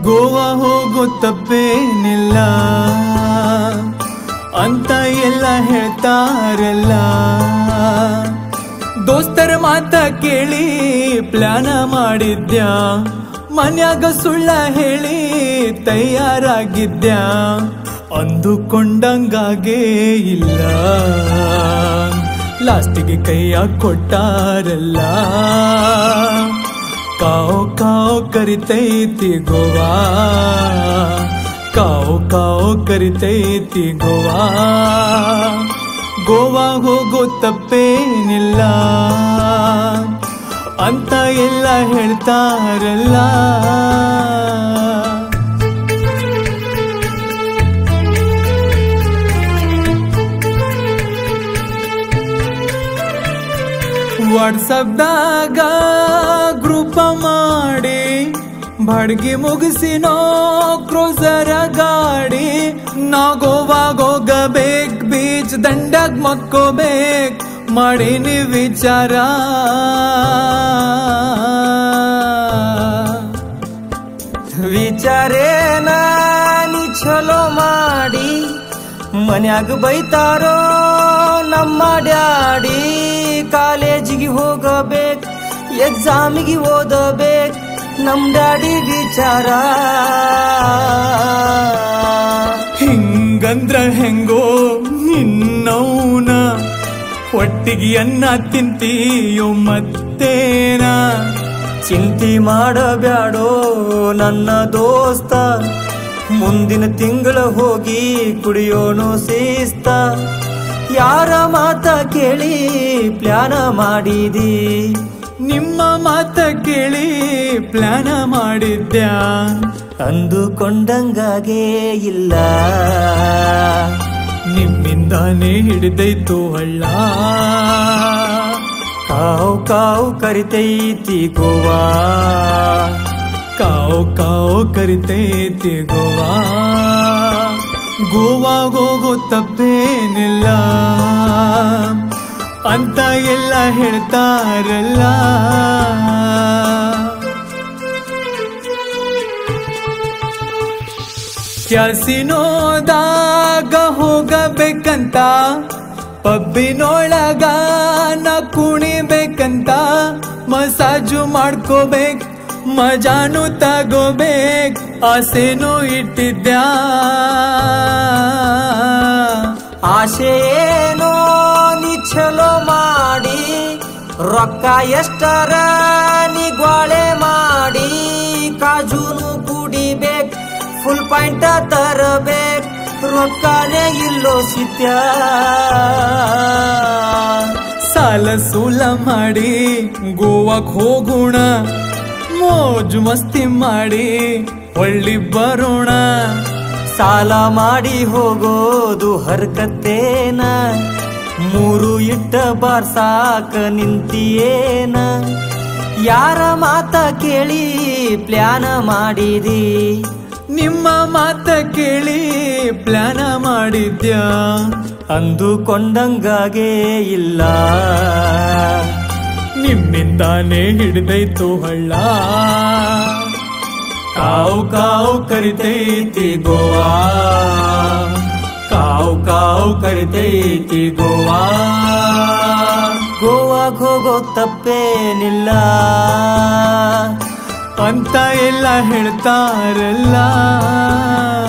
ಗೋವಾ ಹೋಗೋ ತಪ್ಪೇನಿಲ್ಲ ಅಂತ ಎಲ್ಲ ಹೇಳ್ತಾರಲ್ಲ ದೋಸ್ತರ ಮಾತ ಕೇಳಿ ಪ್ಲಾನ ಮಾಡಿದ್ಯಾ ಮನ್ಯಾಗ ಸುಳ್ಳ ಹೇಳಿ ತಯಾರಾಗಿದ್ಯಾ ಅಂದುಕೊಂಡಂಗಾಗೇ ಇಲ್ಲ ಲಾಸ್ಟಿಗೆ ಕೈಯ ಕೊಟ್ಟಾರಲ್ಲ ಕಾವು ಕಾವು ಕರಿತೈತಿ ಗೋವಾ ಕಾವು ಕಾವು ಕರಿತೈತಿ ಗೋವಾ ಗೋವಾ ಹೋಗೋ ತಪ್ಪೇನಿಲ್ಲ ಅಂತ ಎಲ್ಲ ಹೇಳ್ತಾರಲ್ಲ ವಾಟ್ಸಪ್ದಾಗ ಗ್ರೂಪ ಮಾಡಿ ಬಾಡ್ಗಿ ಮುಗಿಸಿನೋ ಕ್ರೋಸರ ಗಾಡಿ ನಾ ಗೋವಾಗ ಹೋಗಬೇಕ್ ಬೀಚ್ ದಂಡಗ್ ಮಕ್ಕೋಬೇಕ್ ಮಾಡೀನಿ ವಿಚಾರ ವಿಚಾರೇನ ನೀ ಚಲೋ ಮಾಡಿ ಮನ್ಯಾಗ ಬೈತಾರೋ ನಮ್ಮ ಡ್ಯಾಡಿ ಕಾಲೇಜಿಗೆ ಹೋಗಬೇಕು ಎಕ್ಸಾಮಿಗೆ ಓದಬೇಕು ನಮ್ ಡ್ಯಾಡಿ ವಿಚಾರ ಹಿಂಗಂದ್ರ ಹೆಂಗೋ ನಿನ್ನೌನ ಒಟ್ಟಿಗೆ ಅನ್ನ ತಿಂತೀಯೋ ಮತ್ತೇನ ಚಿಂತೆ ಮಾಡಬ್ಯಾಡೋ ನನ್ನ ದೋಸ್ತ ಮುಂದಿನ ತಿಂಗಳ ಹೋಗಿ ಕುಡಿಯೋನು ಸೇಸ್ತ ಯಾರ ಮಾತ ಕೇಳಿ ಪ್ಲಾನ ಮಾಡಿದಿ ನಿಮ್ಮ ಮಾತ ಕೇಳಿ ಪ್ಲಾನ ಮಾಡಿದ್ಯಾ ಅಂದುಕೊಂಡಂಗಾಗೇ ಇಲ್ಲ ನಿಮ್ಮಿಂದಾನೇ ಹಿಡಿದೈತು ಹಳ್ಳ ಕಾವು ಕಾವು ಕರಿತೈತಿ ಗೋವಾ ಕಾವು ಕಾವು ಕರಿತೈತಿ ಗೋವಾ ಗೋವಾಗ ಹೋಗೋ ತಪ್ಪೇನಿಲ್ಲ ಅಂತ ಎಲ್ಲ ಹೇಳ್ತಾರಲ್ಲ ಕ್ಯಾಸಿನೋದಾಗ ಹೋಗಬೇಕಂತ ಪಬ್ಬಿನೊಳಗ ನಾ ಕುಣಿಬೇಕಂತ ಮಸಾಜು ಮಾಡ್ಕೋಬೇಕ್ ಮಜಾನು ತಗೋಬೇಕ್ ಆಸೆನೂ ಇಟ್ಟಿದ್ಯಾ ಆಸೆ ಏನೋ ನೀ ಚಲೋ ಮಾಡಿ ರೊಕ್ಕ ಎಷ್ಟರ ನೀ ಗ್ವಾಳೆ ಮಾಡಿ ಕಾಜೂನು ಕುಡಿಬೇಕ್ ಫುಲ್ ಪಾಯಿಂಟ ತರಬೇಕ್ ರೊಕ್ಕನೇ ಇಲ್ಲೋ ಸಿತ್ಯ ಸಾಲ ಸೂಲ ಮಾಡಿ ಗೋವಾಕ್ ಹೋಗೋಣ ಮೋಜು ಮಸ್ತಿ ಮಾಡಿ ಒಳ್ಳಿ ಬರೋಣ ಸಾಲ ಮಾಡಿ ಹೋಗೋದು ಹರ್ಕತ್ತೇನ ಮೂರು ಇಟ್ಟ ಬಾರ್ಸಾಕ ನಿಂತಿಯೇನ ಯಾರ ಮಾತ ಕೇಳಿ ಪ್ಲಾನ ಮಾಡಿದಿ ನಿಮ್ಮ ಮಾತ ಕೇಳಿ ಪ್ಲಾನ ಮಾಡಿದ್ಯಾ ಅಂದುಕೊಂಡಂಗಾಗೇ ಇಲ್ಲ ನಿಮ್ಮಿಂದಾನೇ ಹಿಡಿದೈತು ಹಳ್ಳ ಕಾವು ಕಾವು ಕರಿತೈತಿ ಗೋವಾ ಕಾವು ಕಾವು ಕರಿತೈತಿ ಗೋವಾ ಗೋವಾಗ್ ಹೋಗೋ ತಪ್ಪೇನಿಲ್ಲ ಅಂತ ಎಲ್ಲ ಹೇಳ್ತಾರಲ್ಲ